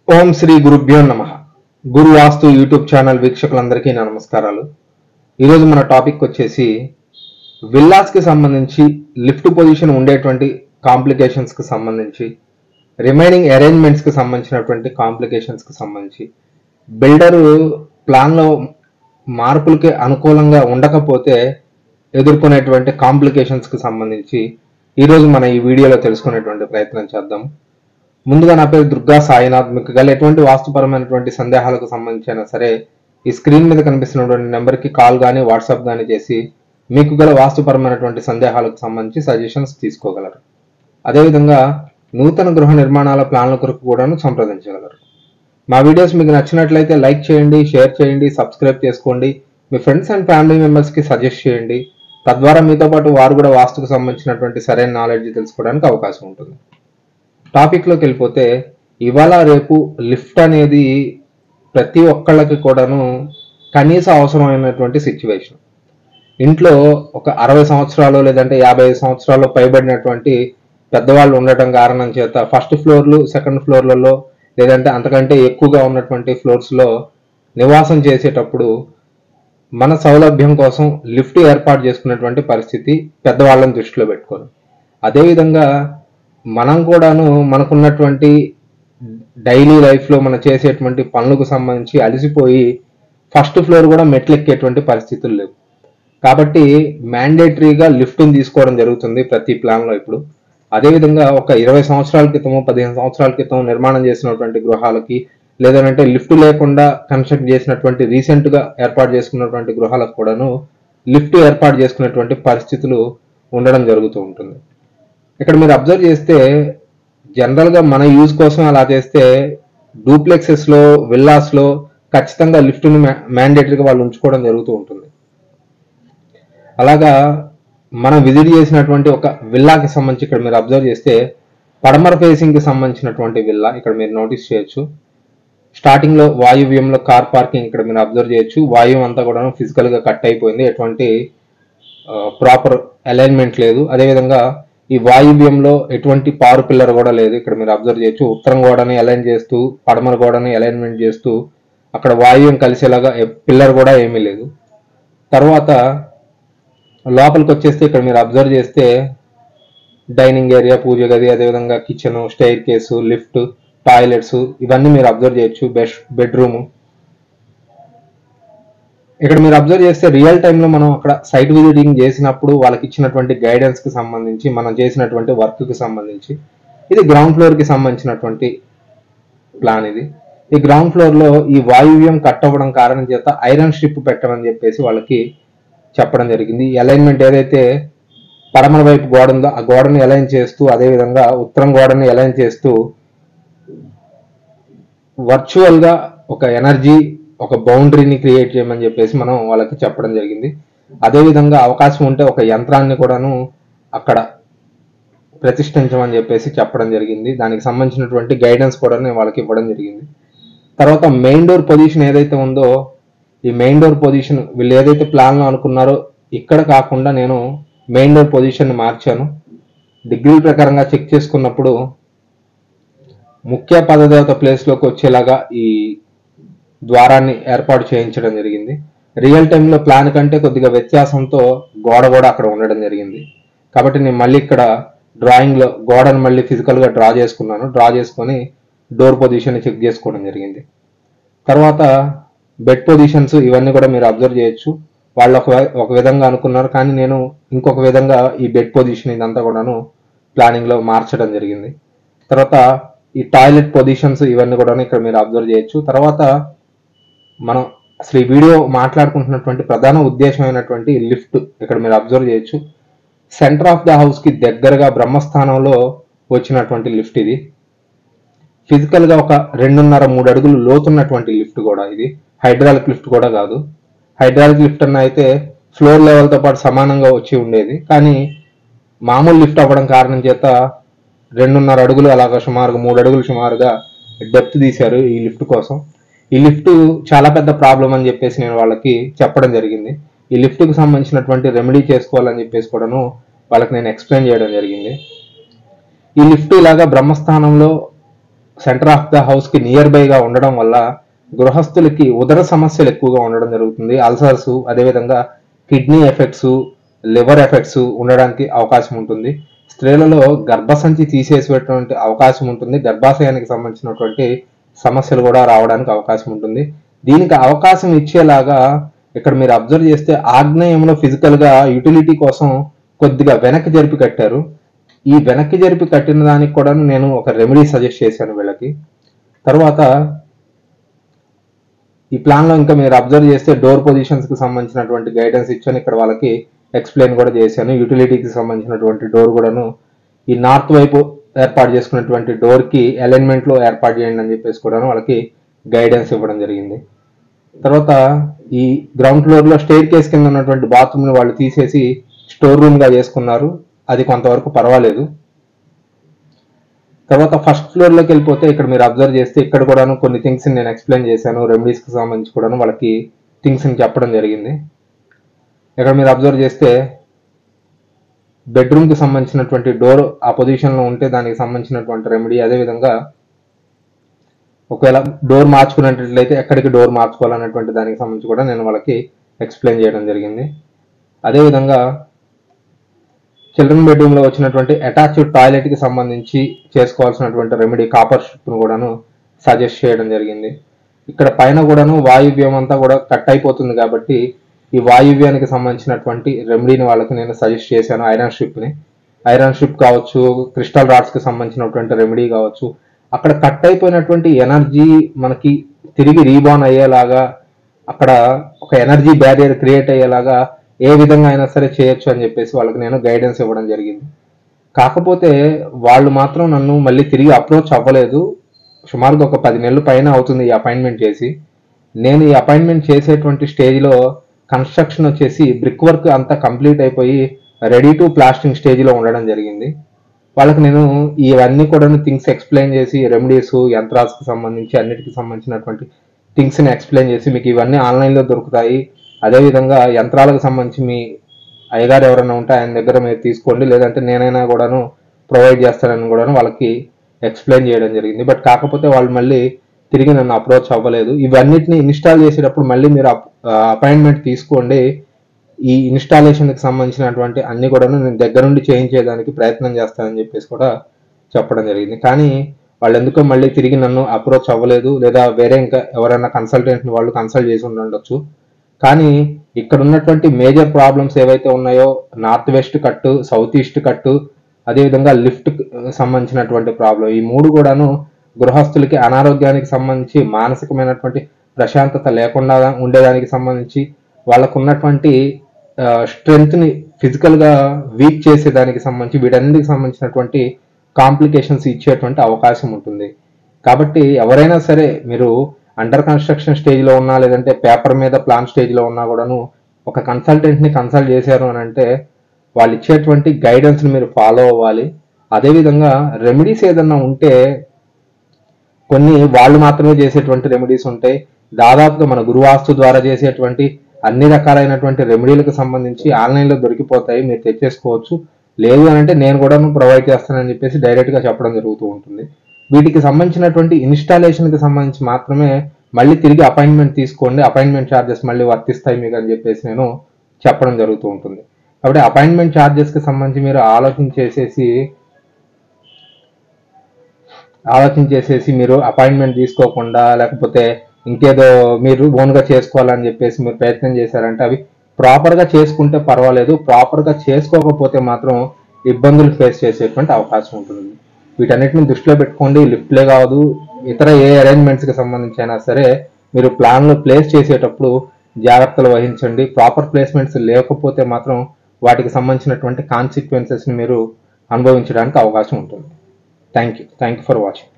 ఓం శ్రీ గురుభ్యో నమ గురు వాస్తు YouTube channel వీక్షకులందరికీ నా నమస్కారాలు ఈరోజు మన టాపిక్ వచ్చేసి విల్లాస్కి సంబంధించి లిఫ్ట్ పొజిషన్ ఉండేటువంటి కాంప్లికేషన్స్కి సంబంధించి రిమైనింగ్ అరేంజ్మెంట్స్కి సంబంధించినటువంటి కాంప్లికేషన్స్కి సంబంధించి బిల్డరు ప్లాన్లో మార్పులకి అనుకూలంగా ఉండకపోతే ఎదుర్కొనేటువంటి కాంప్లికేషన్స్కి సంబంధించి ఈరోజు మన ఈ వీడియోలో తెలుసుకునేటువంటి ప్రయత్నం చేద్దాం ముందుగా నా పేరు దుర్గా సాయినాథ్ మీకు గల ఎటువంటి వాస్తుపరమైనటువంటి సందేహాలకు సంబంధించిన సరే ఈ స్క్రీన్ మీద కనిపిస్తున్నటువంటి నెంబర్కి కాల్ కానీ వాట్సాప్ కానీ చేసి మీకు గల వాస్తుపరమైనటువంటి సందేహాలకు సంబంధించి సజెషన్స్ తీసుకోగలరు అదేవిధంగా నూతన గృహ నిర్మాణాల ప్లాన్ల కొరకు కూడాను సంప్రదించగలరు మా వీడియోస్ మీకు నచ్చినట్లయితే లైక్ చేయండి షేర్ చేయండి సబ్స్క్రైబ్ చేసుకోండి మీ ఫ్రెండ్స్ అండ్ ఫ్యామిలీ మెంబర్స్కి సజెస్ట్ చేయండి తద్వారా మీతో పాటు వారు కూడా వాస్తుకు సంబంధించినటువంటి సరైన నాలెడ్జ్ తెలుసుకోవడానికి అవకాశం ఉంటుంది టాపిక్లోకి వెళ్ళిపోతే ఇవాళ రేపు లిఫ్ట్ అనేది ప్రతి ఒక్కళ్ళకి కూడాను కనీస అవసరమైనటువంటి సిచ్యువేషన్ ఇంట్లో ఒక అరవై సంవత్సరాలు లేదంటే యాభై ఐదు సంవత్సరాలు పైబడినటువంటి పెద్దవాళ్ళు ఉండటం కారణం చేత ఫస్ట్ ఫ్లోర్లు సెకండ్ ఫ్లోర్లలో లేదంటే అంతకంటే ఎక్కువగా ఉన్నటువంటి ఫ్లోర్స్లో నివాసం చేసేటప్పుడు మన సౌలభ్యం కోసం లిఫ్ట్ ఏర్పాటు చేసుకునేటువంటి పరిస్థితి పెద్దవాళ్ళని దృష్టిలో పెట్టుకొని అదేవిధంగా మనం కూడాను మనకున్నటువంటి డైలీ లైఫ్లో మనం చేసేటువంటి పనులకు సంబంధించి అలసిపోయి ఫస్ట్ ఫ్లోర్ కూడా మెట్లు ఎక్కేటువంటి పరిస్థితులు లేవు కాబట్టి మ్యాండేటరీగా లిఫ్ట్ని తీసుకోవడం జరుగుతుంది ప్రతి ప్లాన్లో ఇప్పుడు అదేవిధంగా ఒక ఇరవై సంవత్సరాల క్రితము పదిహేను సంవత్సరాల క్రితం నిర్మాణం చేసినటువంటి గృహాలకి లేదంటే లిఫ్ట్ లేకుండా కన్స్ట్రక్ట్ చేసినటువంటి రీసెంట్గా ఏర్పాటు చేసుకున్నటువంటి గృహాలకు కూడాను లిఫ్ట్ ఏర్పాటు చేసుకునేటువంటి పరిస్థితులు ఉండడం జరుగుతూ ఉంటుంది ఇక్కడ మీరు అబ్జర్వ్ చేస్తే జనరల్గా మన యూజ్ కోసం అలా చేస్తే డూప్లెక్సెస్లో విల్లాస్లో ఖచ్చితంగా లిఫ్ట్ను మ్యాండేటరీగా వాళ్ళు ఉంచుకోవడం జరుగుతూ ఉంటుంది అలాగా మనం విజిట్ చేసినటువంటి ఒక విల్లాకి సంబంధించి ఇక్కడ మీరు అబ్జర్వ్ చేస్తే పడమర ఫేసింగ్కి సంబంధించినటువంటి విల్లా ఇక్కడ మీరు నోటీస్ చేయొచ్చు స్టార్టింగ్లో వాయువ్యంలో కార్ పార్కింగ్ ఇక్కడ మీరు అబ్జర్వ్ చేయొచ్చు వాయువు అంతా కూడా ఫిజికల్గా కట్ అయిపోయింది ఎటువంటి ప్రాపర్ అలైన్మెంట్ లేదు అదేవిధంగా ఈ వాయువ్యంలో ఎటువంటి పారు పిల్లర్ కూడా లేదు ఇక్కడ మీరు అబ్జర్వ్ చేయొచ్చు ఉత్తరం గోడని అలైన్ చేస్తూ పడమర గోడని అలైన్మెంట్ చేస్తూ అక్కడ వాయువ్యం కలిసేలాగా పిల్లర్ కూడా ఏమీ లేదు తర్వాత లోపలికి వచ్చేస్తే ఇక్కడ మీరు అబ్జర్వ్ చేస్తే డైనింగ్ ఏరియా పూజ గది అదేవిధంగా kitchen staircase lift toilets ఇవన్నీ మీరు అబ్జర్వ్ చేయొచ్చు బెడ్ బెడ్రూమ్ ఇక్కడ మీరు అబ్జర్వ్ చేస్తే రియల్ టైంలో మనం అక్కడ సైట్ విజిటింగ్ చేసినప్పుడు వాళ్ళకి ఇచ్చినటువంటి గైడెన్స్ కి సంబంధించి మనం చేసినటువంటి వర్క్ కి సంబంధించి ఇది గ్రౌండ్ ఫ్లోర్ కి సంబంధించినటువంటి ప్లాన్ ఇది ఈ గ్రౌండ్ ఫ్లోర్ లో ఈ వాయువ్యం కట్ అవ్వడం కారణం చేత ఐరన్ స్ట్రిప్ పెట్టమని చెప్పేసి వాళ్ళకి చెప్పడం జరిగింది ఈ అలైన్మెంట్ ఏదైతే పడమర వైపు గోడ ఉందో ఆ గోడని అలైన్ చేస్తూ అదేవిధంగా ఉత్తరం గోడని అలైన్ చేస్తూ వర్చువల్ గా ఒక ఎనర్జీ ఒక బౌండరీని క్రియేట్ చేయమని చెప్పేసి మనం వాళ్ళకి చెప్పడం జరిగింది అదేవిధంగా అవకాశం ఉంటే ఒక యంత్రాన్ని కూడాను అక్కడ ప్రతిష్ఠించమని చెప్పేసి చెప్పడం జరిగింది దానికి సంబంధించినటువంటి గైడెన్స్ కూడా నేను వాళ్ళకి ఇవ్వడం జరిగింది తర్వాత మెయిన్ డోర్ పొజిషన్ ఏదైతే ఉందో ఈ మెయిన్ డోర్ పొజిషన్ వీళ్ళు ఏదైతే ప్లాన్లో అనుకున్నారో ఇక్కడ కాకుండా నేను మెయిన్ డోర్ పొజిషన్ మార్చాను డిగ్రీ ప్రకారంగా చెక్ చేసుకున్నప్పుడు ముఖ్య పదదేవత ప్లేస్లోకి వచ్చేలాగా ఈ ద్వారాన్ని ఏర్పాటు చేయించడం జరిగింది రియల్ టైంలో ప్లాన్ కంటే కొద్దిగా వ్యత్యాసంతో గోడ కూడా అక్కడ ఉండడం జరిగింది కాబట్టి నేను మళ్ళీ ఇక్కడ డ్రాయింగ్లో గోడను మళ్ళీ ఫిజికల్గా డ్రా చేసుకున్నాను డ్రా చేసుకొని డోర్ పొజిషన్ చెక్ చేసుకోవడం జరిగింది తర్వాత బెడ్ పొజిషన్స్ ఇవన్నీ కూడా మీరు అబ్జర్వ్ చేయొచ్చు వాళ్ళు ఒక ఒక విధంగా అనుకున్నారు కానీ నేను ఇంకొక విధంగా ఈ బెడ్ పొజిషన్ ఇదంతా కూడాను ప్లానింగ్లో మార్చడం జరిగింది తర్వాత ఈ టాయిలెట్ పొజిషన్స్ ఇవన్నీ కూడా ఇక్కడ మీరు అబ్జర్వ్ చేయొచ్చు తర్వాత మనం అసలు ఈ వీడియో మాట్లాడుకుంటున్నటువంటి ప్రధాన ఉద్దేశమైనటువంటి లిఫ్ట్ ఇక్కడ మీరు అబ్జర్వ్ చేయొచ్చు సెంటర్ ఆఫ్ ద హౌస్ కి దగ్గరగా బ్రహ్మస్థానంలో వచ్చినటువంటి లిఫ్ట్ ఇది ఫిజికల్ గా ఒక రెండున్నర మూడు అడుగులు లోతున్నటువంటి లిఫ్ట్ కూడా ఇది హైడ్రాలిక్ లిఫ్ట్ కూడా కాదు హైడ్రాలిక్ లిఫ్ట్ అన్న అయితే ఫ్లోర్ లెవెల్తో పాటు సమానంగా వచ్చి ఉండేది కానీ మామూలు లిఫ్ట్ అవ్వడం కారణం చేత రెండున్నర అడుగులు అలాగా సుమారుగా మూడు అడుగులు సుమారుగా డెప్త్ తీశారు ఈ లిఫ్ట్ కోసం ఈ లిఫ్ట్ చాలా పెద్ద ప్రాబ్లం అని చెప్పేసి నేను వాళ్ళకి చెప్పడం జరిగింది ఈ లిఫ్ట్కి సంబంధించినటువంటి రెమెడీ చేసుకోవాలని చెప్పేసి కూడాను వాళ్ళకి నేను ఎక్స్ప్లెయిన్ చేయడం జరిగింది ఈ లిఫ్ట్ ఇలాగా బ్రహ్మస్థానంలో సెంటర్ ఆఫ్ ద హౌస్ కి నియర్ బైగా ఉండడం వల్ల గృహస్థులకి ఉదర సమస్యలు ఎక్కువగా ఉండడం జరుగుతుంది అల్సర్స్ అదేవిధంగా కిడ్నీ ఎఫెక్ట్స్ లివర్ ఎఫెక్ట్స్ ఉండడానికి అవకాశం ఉంటుంది స్త్రీలలో గర్భసంచి తీసేసేటువంటి అవకాశం ఉంటుంది గర్భాశయానికి సంబంధించినటువంటి సమస్యలు కూడా రావడానికి అవకాశం ఉంటుంది దీనికి అవకాశం ఇచ్చేలాగా ఇక్కడ మీరు అబ్జర్వ్ చేస్తే ఆగ్నేయంలో ఫిజికల్ గా యూటిలిటీ కోసం కొద్దిగా వెనక్కి జరిపి కట్టారు ఈ వెనక్కి జరిపి కట్టిన దానికి కూడా నేను ఒక రెమెడీ సజెస్ట్ చేశాను వీళ్ళకి తర్వాత ఈ ప్లాన్ లో ఇంకా మీరు అబ్జర్వ్ చేస్తే డోర్ పొజిషన్స్ కి సంబంధించినటువంటి గైడెన్స్ ఇచ్చాను ఇక్కడ వాళ్ళకి ఎక్స్ప్లెయిన్ కూడా చేశాను యూటిలిటీకి సంబంధించినటువంటి డోర్ కూడాను ఈ నార్త్ వైపు ఏర్పాటు చేసుకున్నటువంటి డోర్ కి అలైన్మెంట్ లో ఏర్పాటు చేయండి అని చెప్పేసి కూడాను వాళ్ళకి గైడెన్స్ ఇవ్వడం జరిగింది తర్వాత ఈ గ్రౌండ్ ఫ్లోర్ లో స్టేర్ కేస్ కింద ఉన్నటువంటి బాత్రూమ్ ని వాళ్ళు తీసేసి స్టోర్ రూమ్ గా చేసుకున్నారు అది కొంతవరకు పర్వాలేదు తర్వాత ఫస్ట్ ఫ్లోర్ లోకి వెళ్ళిపోతే ఇక్కడ మీరు అబ్జర్వ్ చేస్తే ఇక్కడ కూడాను కొన్ని థింగ్స్ నేను ఎక్స్ప్లెయిన్ చేశాను రెమెడీస్ కి సంబంధించి కూడాను వాళ్ళకి థింగ్స్ ని చెప్పడం జరిగింది ఇక్కడ మీరు అబ్జర్వ్ చేస్తే బెడ్రూమ్ కి సంబంధించినటువంటి డోర్ ఆ పొజిషన్ లో ఉంటే దానికి సంబంధించినటువంటి రెమెడీ అదేవిధంగా ఒకవేళ డోర్ మార్చుకున్నట్లయితే ఎక్కడికి డోర్ మార్చుకోవాలన్నటువంటి దానికి సంబంధించి కూడా నేను వాళ్ళకి ఎక్స్ప్లెయిన్ చేయడం జరిగింది అదేవిధంగా చిల్డ్రన్ బెడ్రూమ్ లో వచ్చినటువంటి అటాచ్డ్ టాయిలెట్ కి సంబంధించి చేసుకోవాల్సినటువంటి రెమెడీ కాపర్ స్ట్రిప్ ను కూడాను సజెస్ట్ చేయడం జరిగింది ఇక్కడ పైన కూడాను వాయువ్యం అంతా కూడా కట్ అయిపోతుంది కాబట్టి ఈ వాయువ్యానికి సంబంధించినటువంటి రెమెడీని వాళ్ళకి నేను సజెస్ట్ చేశాను ఐరన్ స్ట్రిప్ ని ఐరన్ స్ట్రిప్ కావచ్చు క్రిస్టల్ రాడ్స్ కి సంబంధించినటువంటి రెమెడీ కావచ్చు అక్కడ కట్ అయిపోయినటువంటి ఎనర్జీ మనకి తిరిగి రీబాన్ అయ్యేలాగా అక్కడ ఒక ఎనర్జీ బ్యారియర్ క్రియేట్ అయ్యేలాగా ఏ విధంగా అయినా సరే చేయొచ్చు అని చెప్పేసి వాళ్ళకి నేను గైడెన్స్ ఇవ్వడం జరిగింది కాకపోతే వాళ్ళు మాత్రం నన్ను మళ్ళీ తిరిగి అప్రోచ్ అవ్వలేదు సుమారుగా ఒక పది నెలల పైన అవుతుంది ఈ అపాయింట్మెంట్ చేసి నేను ఈ అపాయింట్మెంట్ చేసేటువంటి స్టేజ్లో కన్స్ట్రక్షన్ వచ్చేసి బ్రిక్ వర్క్ అంతా కంప్లీట్ అయిపోయి రెడీ టు ప్లాస్టింగ్ స్టేజ్లో ఉండడం జరిగింది వాళ్ళకి నేను ఇవన్నీ కూడా థింగ్స్ ఎక్స్ప్లెయిన్ చేసి రెమెడీస్ యంత్రాస్కి సంబంధించి అన్నిటికి సంబంధించినటువంటి థింగ్స్ని ఎక్స్ప్లెయిన్ చేసి మీకు ఇవన్నీ ఆన్లైన్లో దొరుకుతాయి అదేవిధంగా యంత్రాలకు సంబంధించి మీ అయ్యగారు ఎవరైనా ఉంటే ఆయన దగ్గర మీరు తీసుకోండి లేదంటే నేనైనా కూడాను ప్రొవైడ్ చేస్తానని కూడాను వాళ్ళకి ఎక్స్ప్లెయిన్ చేయడం జరిగింది బట్ కాకపోతే వాళ్ళు మళ్ళీ తిరిగి నన్ను అప్రోచ్ అవ్వలేదు ఇవన్నిటిని ఇన్స్టాల్ చేసేటప్పుడు మళ్ళీ మీరు అపాయింట్మెంట్ తీసుకోండి ఈ ఇన్స్టాలేషన్కి సంబంధించినటువంటి అన్ని కూడా నేను దగ్గర నుండి చేయించేదానికి ప్రయత్నం చేస్తానని చెప్పేసి కూడా చెప్పడం జరిగింది కానీ వాళ్ళు ఎందుకో మళ్ళీ తిరిగి నన్ను అప్రోచ్ అవ్వలేదు లేదా వేరే ఇంకా ఎవరైనా కన్సల్టెంట్ని వాళ్ళు కన్సల్ట్ చేసి ఉండొచ్చు కానీ ఇక్కడ ఉన్నటువంటి మేజర్ ప్రాబ్లమ్స్ ఏవైతే ఉన్నాయో నార్త్ వెస్ట్ కట్టు సౌత్ ఈస్ట్ కట్టు అదేవిధంగా లిఫ్ట్ సంబంధించినటువంటి ప్రాబ్లం ఈ మూడు కూడాను గృహస్థులకి అనారోగ్యానికి సంబంధించి మానసికమైనటువంటి ప్రశాంతత లేకుండా ఉండేదానికి సంబంధించి వాళ్ళకు ఉన్నటువంటి స్ట్రెంగ్త్ ని ఫిజికల్ గా వీక్ చేసేదానికి సంబంధించి వీటన్నిటికి సంబంధించినటువంటి కాంప్లికేషన్స్ ఇచ్చేటువంటి అవకాశం ఉంటుంది కాబట్టి ఎవరైనా సరే మీరు అండర్ కన్స్ట్రక్షన్ స్టేజ్ లో ఉన్నా లేదంటే పేపర్ మీద ప్లాన్ స్టేజ్ లో ఉన్నా కూడాను ఒక కన్సల్టెంట్ ని కన్సల్ట్ చేశారు అని అంటే వాళ్ళు ఇచ్చేటువంటి గైడెన్స్ ని మీరు ఫాలో అవ్వాలి అదేవిధంగా రెమెడీస్ ఏదన్నా ఉంటే కొన్ని వాళ్ళు మాత్రమే చేసేటువంటి రెమెడీస్ ఉంటాయి దాదాపుగా మన గురువాస్తు ద్వారా చేసేటువంటి అన్ని రకాలైనటువంటి రెమెడీలకు సంబంధించి ఆన్లైన్లో దొరికిపోతాయి మీరు తెచ్చేసుకోవచ్చు లేదు అని అంటే నేను కూడా ప్రొవైడ్ చేస్తానని చెప్పేసి డైరెక్ట్ గా చెప్పడం జరుగుతూ ఉంటుంది వీటికి సంబంధించినటువంటి ఇన్స్టాలేషన్ కి సంబంధించి మాత్రమే మళ్ళీ తిరిగి అపాయింట్మెంట్ తీసుకోండి అపాయింట్మెంట్ ఛార్జెస్ మళ్ళీ వర్తిస్తాయి మీకు అని చెప్పేసి నేను చెప్పడం జరుగుతూ ఉంటుంది కాబట్టి అపాయింట్మెంట్ ఛార్జెస్ కి సంబంధించి మీరు ఆలోచించేసేసి ఆలోచించేసేసి మీరు అపాయింట్మెంట్ తీసుకోకుండా లేకపోతే ఇంకేదో మీరు ఓన్గా చేసుకోవాలని చెప్పేసి మీరు ప్రయత్నం చేశారంటే అవి ప్రాపర్గా చేసుకుంటే పర్వాలేదు ప్రాపర్గా చేసుకోకపోతే మాత్రం ఇబ్బందులు ఫేస్ చేసేటువంటి అవకాశం ఉంటుంది వీటన్నిటిని దృష్టిలో పెట్టుకోండి లిఫ్ట్లే కాదు ఇతర ఏ అరేంజ్మెంట్స్కి సంబంధించి అయినా సరే మీరు ప్లాన్లో ప్లేస్ చేసేటప్పుడు జాగ్రత్తలు వహించండి ప్రాపర్ ప్లేస్మెంట్స్ లేకపోతే మాత్రం వాటికి సంబంధించినటువంటి కాన్సిక్వెన్సెస్ని మీరు అనుభవించడానికి అవకాశం ఉంటుంది thank you thank you for watching